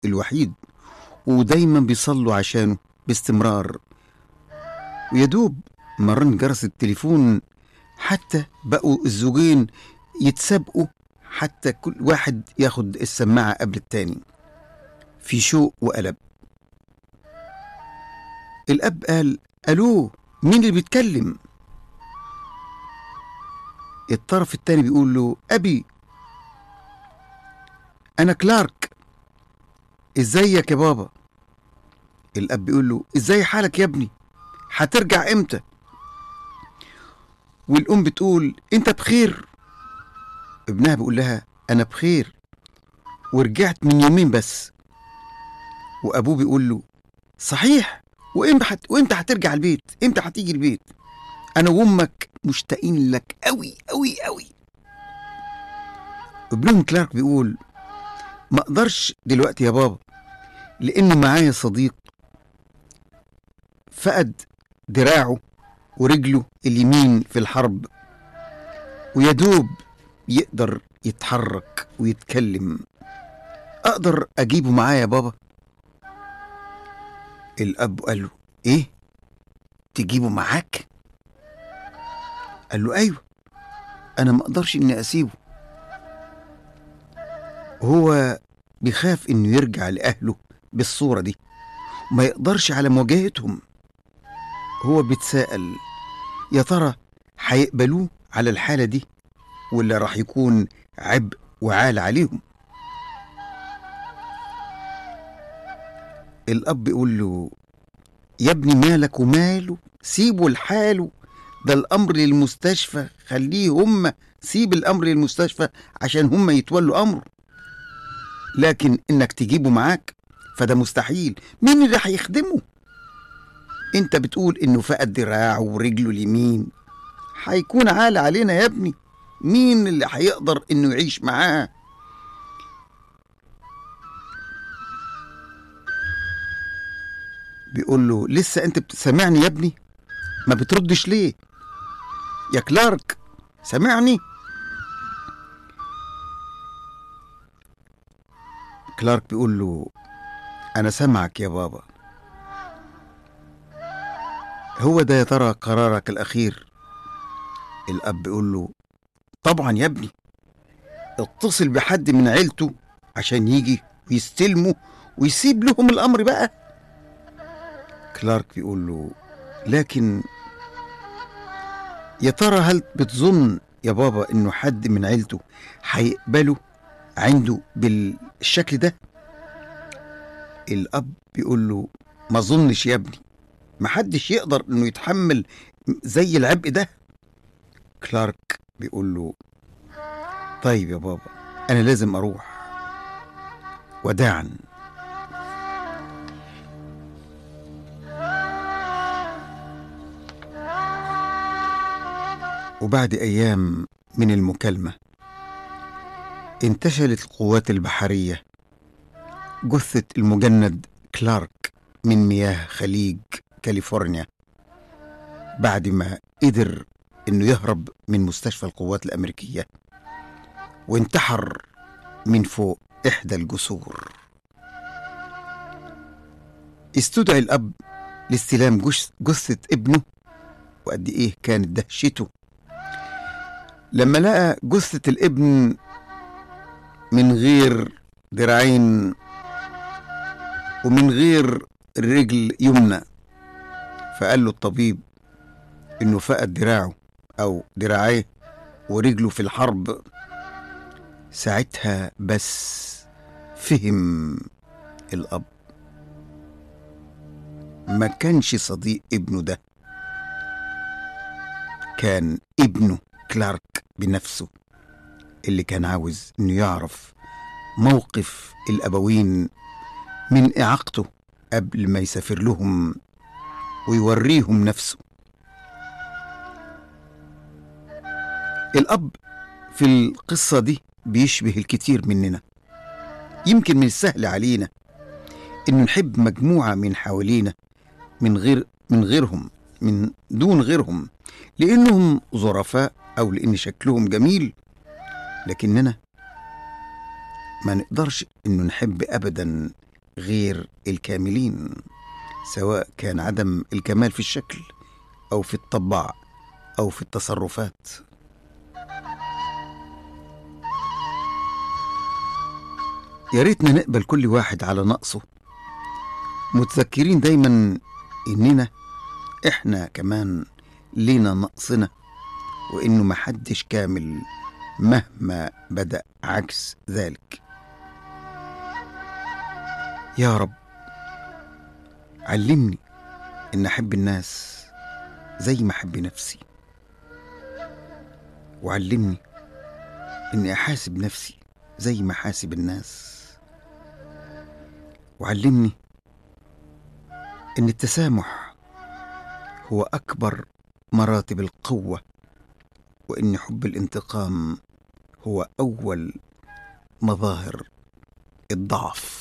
الوحيد ودايما بيصلوا عشانه باستمرار ويدوب مرن جرس التليفون حتى بقوا الزوجين يتسابقوا حتى كل واحد ياخد السماعة قبل التاني في شوق وقلب الأب قال ألو مين اللي بيتكلم الطرف التاني بيقول له أبي أنا كلارك إزيك يا بابا الأب بيقول له إزاي حالك يا ابني هترجع إمتى والأم بتقول أنت بخير ابنها بيقول لها أنا بخير ورجعت من يومين بس وأبوه بيقول له صحيح وإمتى حت... وإمتى هترجع البيت إمتى هتيجي البيت أنا وأمك مشتاقين لك أوي أوي أوي ابنهم كلارك بيقول ما أقدرش دلوقتي يا بابا لأنه معايا صديق فقد دراعه ورجله اليمين في الحرب ويدوب يقدر يتحرك ويتكلم أقدر أجيبه معايا يا بابا الأب قال له إيه تجيبه معاك قال له أيوه أنا ما أقدرش إني أسيبه هو بيخاف إنه يرجع لأهله بالصورة دي ما يقدرش على مواجهتهم هو بيتساءل يا ترى هيقبلوه على الحالة دي ولا راح يكون عبء وعال عليهم الأب يقول له يا ابني مالك وماله سيبه لحاله ده الأمر للمستشفى خليه هم سيب الأمر للمستشفى عشان هم يتولوا أمره لكن إنك تجيبه معاك فده مستحيل مين اللي هيخدمه انت بتقول انه فقد دراعه ورجله اليمين هيكون عال علينا يا ابني مين اللي هيقدر انه يعيش معاه بيقول له لسه انت بتسمعني يا ابني ما بتردش ليه يا كلارك سامعني كلارك بيقول له انا سامعك يا بابا هو ده يا ترى قرارك الأخير الأب بيقول له طبعا يا ابني اتصل بحد من عيلته عشان يجي ويستلمه ويسيب لهم الأمر بقى كلارك بيقول له لكن يا ترى هل بتظن يا بابا انه حد من عيلته هيقبله عنده بالشكل ده الاب بيقول له ما ظنش يا ابني محدش يقدر انه يتحمل زي العبء ده كلارك بيقول له طيب يا بابا انا لازم اروح وداعا وبعد ايام من المكالمه انتشلت القوات البحريه جثه المجند كلارك من مياه خليج كاليفورنيا بعد ما قدر انه يهرب من مستشفى القوات الامريكيه وانتحر من فوق احدى الجسور استدعي الاب لاستلام جث- جثه ابنه وقد ايه كانت دهشته لما لقى جثه الابن من غير دراعين ومن غير رجل يمنى فقال له الطبيب انه فقد دراعه او دراعيه ورجله في الحرب ساعتها بس فهم الاب ما كانش صديق ابنه ده كان ابنه كلارك بنفسه اللي كان عاوز انه يعرف موقف الابوين من اعاقته قبل ما يسافر لهم ويوريهم نفسه الاب في القصه دي بيشبه الكثير مننا يمكن من السهل علينا انه نحب مجموعه من حوالينا من غير من غيرهم من دون غيرهم لانهم ظرفاء او لان شكلهم جميل لكننا ما نقدرش انه نحب ابدا غير الكاملين سواء كان عدم الكمال في الشكل او في الطبع او في التصرفات يا ريتنا نقبل كل واحد على نقصه متذكرين دايما اننا احنا كمان لينا نقصنا وانه محدش كامل مهما بدا عكس ذلك يا رب علمني ان احب الناس زي ما احب نفسي وعلمني اني احاسب نفسي زي ما احاسب الناس وعلمني ان التسامح هو اكبر مراتب القوه وان حب الانتقام هو اول مظاهر الضعف